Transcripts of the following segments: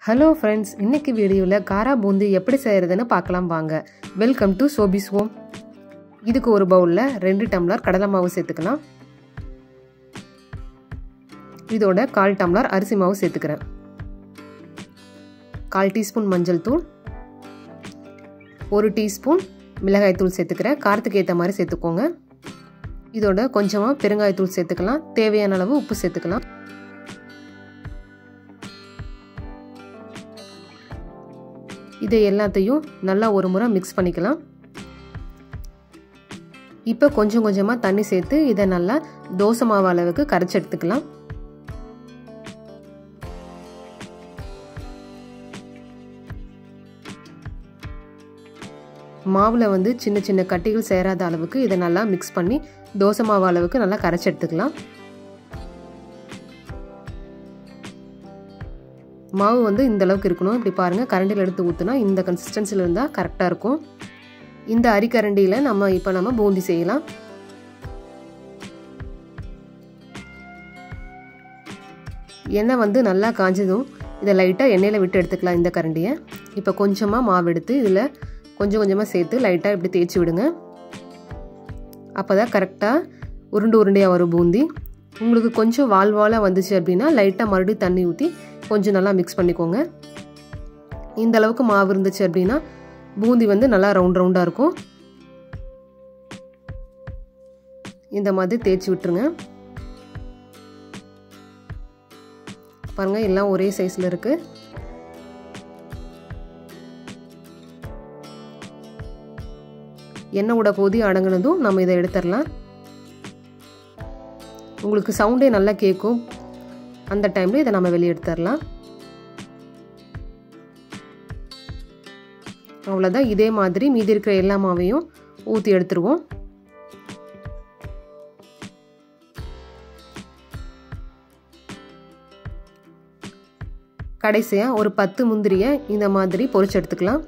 hello friends இன்னைக்கு வீடியோவில் காரா பூந்தி எப்படி செய்கிறதுன்னு பார்க்கலாம் வாங்க வெல்கம் டு சோபிஸ் ஹோம் இதுக்கு ஒரு பவுலில் ரெண்டு டம்ளர் கடலை மாவு சேர்த்துக்கலாம் இதோட கால் டம்ளர் அரிசி மாவு சேர்த்துக்கிறேன் கால் டீஸ்பூன் மஞ்சள் தூள் ஒரு டீஸ்பூன் மிளகாய் தூள் சேர்த்துக்கிறேன் காரத்துக்கு ஏற்ற மாதிரி சேர்த்துக்கோங்க இதோட கொஞ்சமாக பெருங்காயத்தூள் சேர்த்துக்கலாம் தேவையான அளவு உப்பு சேர்த்துக்கலாம் இதை எல்லாத்தையும் நல்லா ஒரு முறை மிக்ஸ் பண்ணிக்கலாம் இப்போ கொஞ்சம் கொஞ்சமாக தண்ணி சேர்த்து இதை நல்லா தோசை மாவு அளவுக்கு கரைச்சி எடுத்துக்கலாம் மாவில் வந்து சின்ன சின்ன கட்டிகள் சேராத அளவுக்கு இதை நல்லா மிக்ஸ் பண்ணி தோசை மாவு அளவுக்கு நல்லா கரைச்சி எடுத்துக்கலாம் மாவு வந்து இந்த அளவுக்கு இருக்கணும் இப்படி பாருங்கள் கரண்டியில் எடுத்து ஊற்றுனா இந்த கன்சிஸ்டன்சியில் இருந்தால் கரெக்டாக இருக்கும் இந்த அரிக்கரண்டியில் நம்ம இப்போ நம்ம பூந்தி செய்யலாம் எண்ணெய் வந்து நல்லா காஞ்சதும் இதை லைட்டாக எண்ணெயில் விட்டு எடுத்துக்கலாம் இந்த கரண்டியை இப்போ கொஞ்சமாக மாவு எடுத்து இதில் கொஞ்சம் கொஞ்சமாக சேர்த்து லைட்டாக இப்படி தேய்ச்சி விடுங்க அப்போ தான் கரெக்டாக உருண்டு உருண்டையாக வரும் பூந்தி உங்களுக்கு கொஞ்சம் வால் வாலாக வந்துச்சு அப்படின்னா லைட்டாக மறுபடியும் தண்ணி ஊற்றி கொஞ்சம் நல்லா மிக்ஸ் பண்ணிக்கோங்க இந்த அளவுக்கு மாவு இருந்துச்சு அப்படின்னா பூந்தி வந்து நல்லா ரவுண்ட் ரவுண்டாக இருக்கும் இந்த மாதிரி தேய்ச்சி விட்டுருங்க பாருங்கள் எல்லாம் ஒரே சைஸில் இருக்குது எண்ணெயோட கொதி அடங்கினதும் நம்ம இதை எடுத்துடலாம் உங்களுக்கு சவுண்டே நல்லா கேட்கும் அந்த டைமில் இதை நம்ம வெளியே எடுத்துடலாம் அவ்வளோதான் இதே மாதிரி மீதி இருக்கிற எல்லா மாவையும் ஊற்றி எடுத்துருவோம் கடைசியாக ஒரு பத்து முந்திரியை இந்த மாதிரி பொறிச்சு எடுத்துக்கலாம்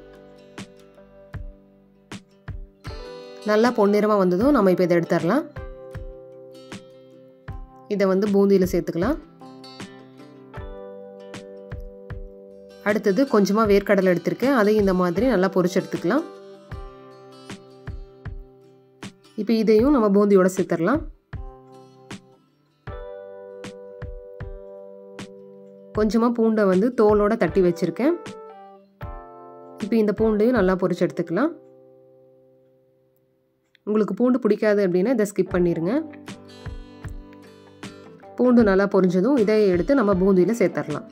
நல்லா பொன்னிறமாக வந்ததும் நம்ம இப்போ இதை எடுத்துடலாம் இதை வந்து பூந்தியில் சேர்த்துக்கலாம் அடுத்தது கொஞ்சமாக வேர்க்கடலை எடுத்திருக்கேன் அதையும் இந்த மாதிரி நல்லா பொரிச்சு எடுத்துக்கலாம் இப்போ இதையும் நம்ம பூந்தியோட சேர்த்துடலாம் கொஞ்சமாக பூண்டை வந்து தோலோட தட்டி வச்சுருக்கேன் இப்போ இந்த பூண்டையும் நல்லா பொரிச்சு எடுத்துக்கலாம் உங்களுக்கு பூண்டு பிடிக்காது அப்படின்னா இதை ஸ்கிப் பண்ணிடுங்க பூண்டு நல்லா பொரிஞ்சதும் இதை எடுத்து நம்ம பூந்தியில் சேர்த்துடலாம்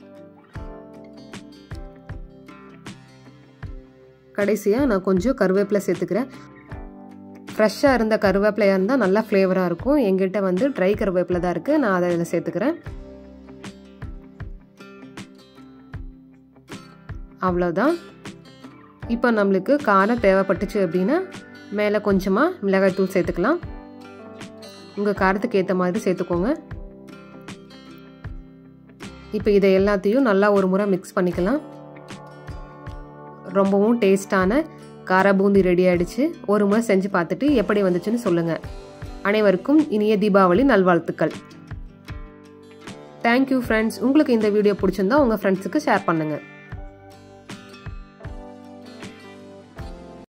கடைசியாக நான் கொஞ்சம் கருவேப்பிலை சேர்த்துக்கிறேன் ஃப்ரெஷ்ஷாக இருந்த கருவேப்பிலையாக இருந்தால் நல்லா ஃப்ளேவராக இருக்கும் எங்கிட்ட வந்து ட்ரை கருவேப்பிலை தான் இருக்குது நான் அதை இதில் சேர்த்துக்கிறேன் அவ்வளோதான் இப்போ நம்மளுக்கு காரம் தேவைப்பட்டுச்சு அப்படின்னா மேலே கொஞ்சமாக மிளகாய் தூள் சேர்த்துக்கலாம் உங்கள் காரத்துக்கு ஏற்ற மாதிரி சேர்த்துக்கோங்க இப்போ இதை எல்லாத்தையும் நல்லா ஒரு முறை மிக்ஸ் பண்ணிக்கலாம் ரொம்பவும் டேஸ்டான கார பூந்தி ரெடி ஆகிடுச்சு ஒரு முறை செஞ்சு பார்த்துட்டு எப்படி வந்துச்சுன்னு சொல்லுங்கள் அனைவருக்கும் இனிய தீபாவளி நல்வாழ்த்துக்கள் தேங்க்யூ ஃப்ரெண்ட்ஸ் உங்களுக்கு இந்த வீடியோ பிடிச்சிருந்தா உங்கள் ஃப்ரெண்ட்ஸுக்கு ஷேர் பண்ணுங்கள்